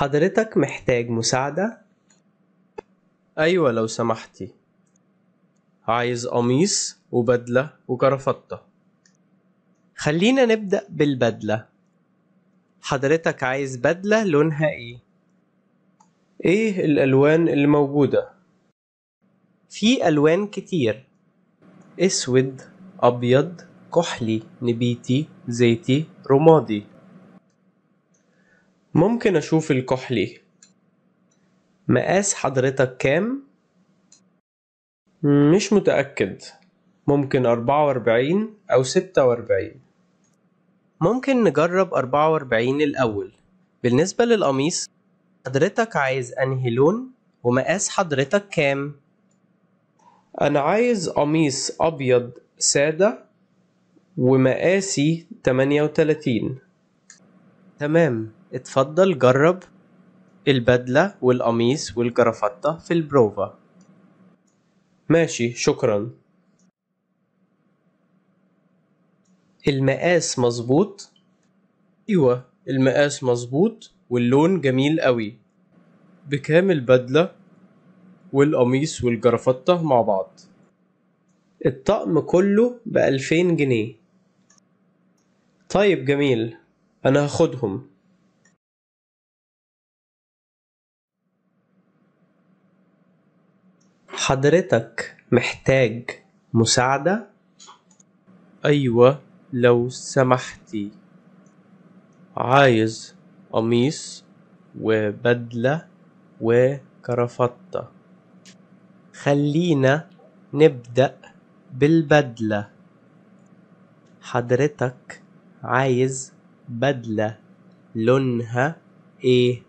حضرتك محتاج مساعدة؟ أيوة لو سمحتي عايز قميص وبدلة وكرافتة خلينا نبدأ بالبدلة حضرتك عايز بدلة لونها ايه؟ ايه الألوان اللي موجودة؟ في ألوان كتير اسود أبيض كحلي نبيتي زيتي رمادي ممكن أشوف الكحلي مقاس حضرتك كام؟ مش متأكد ممكن أربعة وأربعين أو ستة وأربعين ممكن نجرب أربعة وأربعين الأول بالنسبة للقميص حضرتك عايز أنهي لون ومقاس حضرتك كام؟ أنا عايز قميص أبيض سادة ومقاسي تمانية وتلاتين تمام اتفضل جرب البدلة والقميص والجرافتة في البروفا ماشي شكرا المقاس مظبوط ايوه المقاس مظبوط واللون جميل قوي بكام البدلة والقميص والجرافتة مع بعض الطقم كله بألفين جنيه طيب جميل أنا هاخدهم حضرتك محتاج مساعدة؟ أيوة لو سمحتي عايز قميص وبدلة وكرافتة خلينا نبدأ بالبدلة حضرتك عايز بدلة لونها ايه؟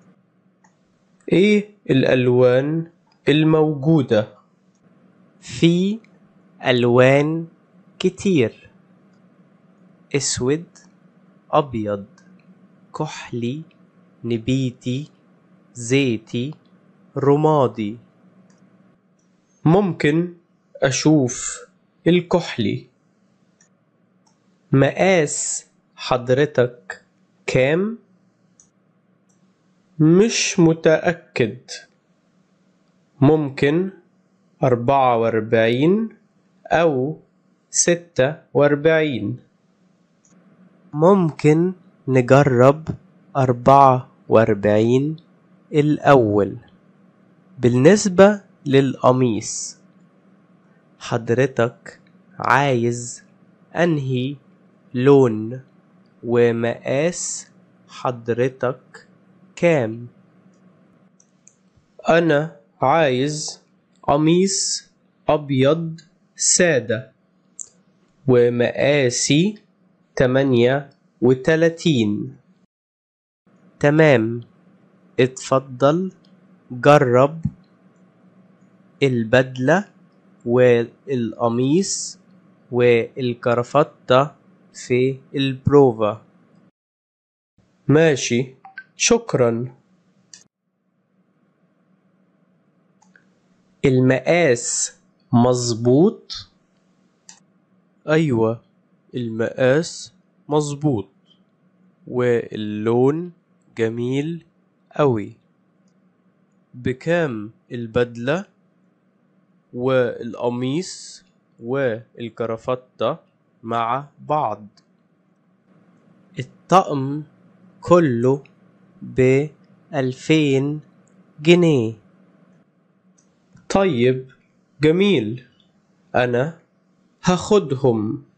ايه الألوان الموجودة؟ في ألوان كتير اسود أبيض كحلي نبيتي زيتي رمادي ممكن أشوف الكحلي مقاس حضرتك كام؟ مش متأكد ممكن أربعة وأربعين أو ستة وأربعين ممكن نجرب أربعة وأربعين الأول بالنسبة للقميص حضرتك عايز أنهي لون ومقاس حضرتك كام أنا عايز قميص أبيض سادة ومقاسي تمانية وتلاتين تمام اتفضل جرب البدلة والقميص والكرافتة في البروفا ماشي شكرا المقاس مظبوط ايوه المقاس مظبوط واللون جميل قوي بكام البدلة والقميص والكرافتة مع بعض الطقم كله بألفين جنيه طيب جميل أنا هاخدهم